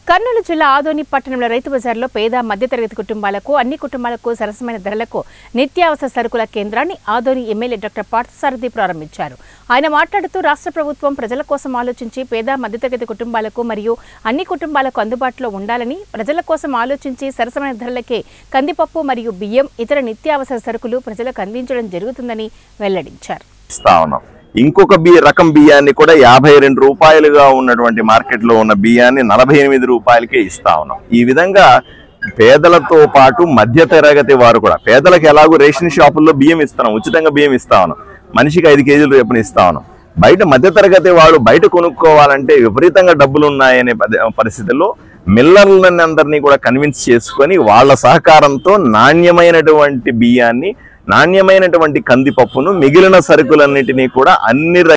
కర్నూలు జిల్లా ఆదోని పట్టణంలో రైతు బజార్లో పేద మధ్యతరగతి కుటుంబాలకు అన్ని కుటుంబాలకు సరసమైన ధరలకు నిత్యావసర సరుకుల కేంద్రాన్ని ఆదోని ఎమ్మెల్యే డాక్టర్ పార్థసారథి ప్రారంభించారు ఆయన మాట్లాడుతూ రాష్ట్ర ప్రభుత్వం ప్రజల కోసం ఆలోచించి పేద మధ్యతరగతి కుటుంబాలకు మరియు అన్ని కుటుంబాలకు అందుబాటులో ఉండాలని ప్రజల కోసం ఆలోచించి సరసమైన ధరలకే కందిపప్పు మరియు బియ్యం ఇతర నిత్యావసర సరుకులు ప్రజలకు అందించడం జరుగుతుందని వెల్లడించారు ఇస్తా ఉన్నాం ఇంకొక బియ్య రకం బియ్యాన్ని కూడా యాభై రెండు రూపాయలుగా ఉన్నటువంటి మార్కెట్ లో ఉన్న బియ్యాన్ని నలభై ఎనిమిది రూపాయలకే ఇస్తా ఉన్నాం ఈ విధంగా పేదలతో పాటు మధ్య తరగతి వారు కూడా పేదలకు ఎలాగో రేషన్ షాపుల్లో బియ్యం ఇస్తున్నాం ఉచితంగా బియ్యం ఇస్తా ఉన్నాం మనిషికి ఐదు కేజీలు రేపుని ఇస్తా ఉన్నాం బయట మధ్య తరగతి వాడు బయట కొనుక్కోవాలంటే విపరీతంగా డబ్బులు ఉన్నాయనే పద- పరిస్థితుల్లో మిల్లర్లని అందరినీ కూడా కన్విన్స్ చేసుకొని వాళ్ళ సహకారంతో నాణ్యమైనటువంటి బియ్యాన్ని నాణ్యమైనటువంటి కందిపప్పును మిగిలిన సరుకులన్నిటినీ కూడా అన్ని